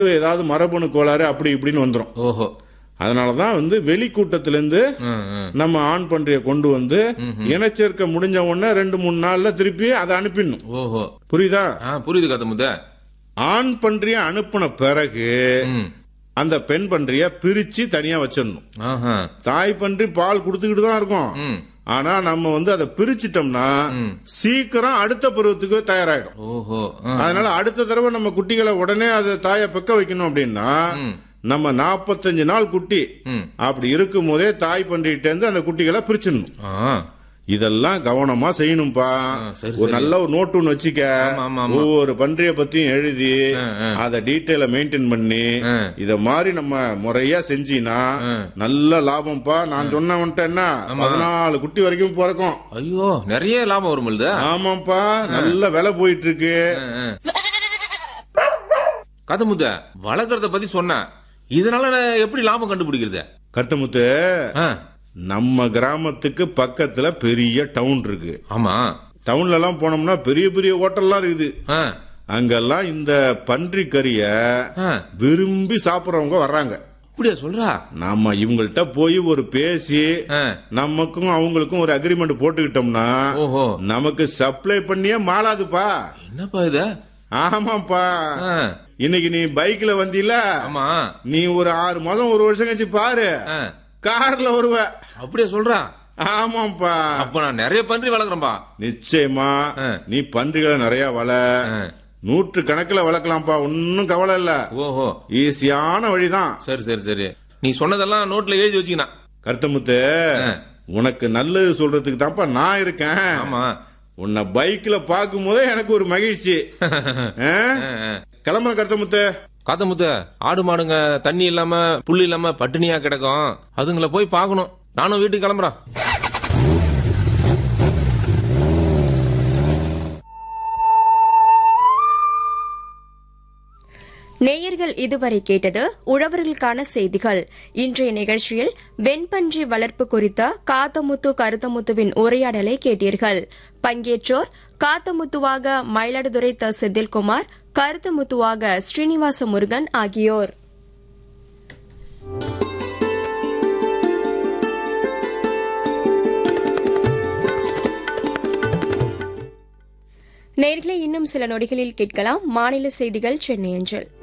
ஏதாவது மரபணு கோளாறு அப்படி இப்படின்னு வந்துரும் ஓஹோ அதனால தான் வந்து வெளிக்கூட்டத்திலேருந்து ம், ம். நம்ம ஆண் பன்றியை கொண்டு வந்து இனச்சேர்க்கை முடிஞ்ச உடனே ரெண்டு மூணு நாள்ல திருப்பி அதை அனுப்பிடணும் ஓஹோ புரியுதா ஆ புரியுது காத்த முத்த ஆண் பன்றியை அனுப்பின பிறகு ம் அந்த பெண் பன்றிய பிரிச்சு தனியா வச்சிடணும் ஆஹா தாய் பன்றி பால் கொடுத்துக்கிட்டு தான் இருக்கும் ம் ஆனா நம்ம வந்து அதை பிரிச்சிட்டோம்னா ம். சீக்கிரம் அடுத்த பருவத்துக்கு தயாராயிடும் ஓஹோ ஆ. அதனால அடுத்த தடவை நம்ம குட்டிகளை உடனே அதை தாயை பெக்க வைக்கணும் அப்படின்னா ம். நம்ம நாற்பத்தஞ்சு நாள் குட்டி ம் அப்படி இருக்கும் போதே தாய் பன்றிகிட்ட இருந்து அந்த குட்டிகளை பிரிச்சிடணும் ஆ இதெல்லாம் கவனமா செய்யணும்பா சரி, ஒரு நல்ல ஒரு நோட்டு ஒன்று வச்சுக்க ஆமா, ஆமா, ஆமா. ஒவ்வொரு பன்றிய பத்தியும் எழுதி ஆ, ஆ. அதை டீட்டெயில மெயின்டைன் பண்ணி ஆ. இத மாதிரி நம்ம முறையா செஞ்சீனா ஆ. நல்ல லாபம்ப்பா நான் சொன்னவன்ட்ட என்ன பதினாலு குட்டி வரைக்கும் பிறக்கும் ஐயோ நிறைய லாபம் வரும்பொழுது ஆமாப்பா நல்ல விலை போயிட்டு இருக்கு கதை முத்த வளர்க்கறத பத்தி சொன்ன இதனால நான் எப்படி லாபம் கண்டுபிடிக்கிறது கருத்தமுத்து ஆ, நம்ம கிராமத்துக்கு பக்கத்துல பெரிய டவுன் இருக்கு ஆமா டவுன்ல எல்லாம் போனோம்னா பெரிய பெரிய ஹோட்டல்லாம் இருக்குது ஆ, அங்கெல்லாம் இந்த பன்றி கறிய ஆ, விரும்பி சாப்பிடுறவங்க வர்றாங்க அப்படியா சொல்றா நாம இவங்கள்ட்ட போய் ஒரு பேசி ஆ, நமக்கும் அவங்களுக்கும் ஒரு அக்ரிமெண்ட் போட்டுக்கிட்டோம்னா ஓஹோ நமக்கு சப்ளை பண்ணியே மாளாதுப்பா என்னப்பா இது ஆமாப்பா ஆ, இன்னைக்கு நீ பைக்ல வந்தீல ஆமா நீ ஒரு ஆறு மாதம் ஒரு வருஷம் கழிச்சு பாரு ஆ, கார்ல வருவ அப்படியா சொல்றா ஆமாப்பா அப்ப நான் நிறைய பன்றி வளர்க்குறேன்பா நிச்சயமா ஆ. நீ பன்றிகளை நிறைய வள ஆ, நூற்று கணக்குல வளர்க்கலாம்ப்பா ஒன்னும் கவலை இல்ல ஓஹோ ஈஸியான வழிதான் சரி சரி சரி நீ சொன்னதெல்லாம் நோட்ல எழுதி வச்சுக்கினா கருத்தமுத்து ஆ. உனக்கு நல்லது சொல்றதுக்கு தான்ப்பா நான் இருக்கேன் ஆமா உன்னை பைக்ல பார்க்கும் போதே எனக்கு ஒரு மகிழ்ச்சி ஆ? கிளம்புற கருத்தமுத்து காத்த முத்த ஆடு மாடுங்க தண்ணி இல்லாம புல்லு இல்லாம பட்டினியா கிடக்கும் அதுங்கள போய் பார்க்கணும் நானும் வீட்டுக்கு கிளம்புறேன் நேயர்கள் இதுவரை கேட்டது உழவர்களுக்கான செய்திகள் இன்றைய நிகழ்ச்சியில் வெண்பன்றி வளர்ப்பு குறித்த காத்தமுத்து கருத்தமுத்துவின் உரையாடலை கேட்டீர்கள் பங்கேற்றோர் காத்தமுத்துவாக மயிலாடுதுறை த செந்தில்குமார் கருத்தமுத்துவாக ஸ்ரீனிவாச முருகன் ஆகியோர் நேர்களை இன்னும் சில நொடிகளில் கேட்கலாம் மாநில செய்திகள் சென்னை அஞ்சல்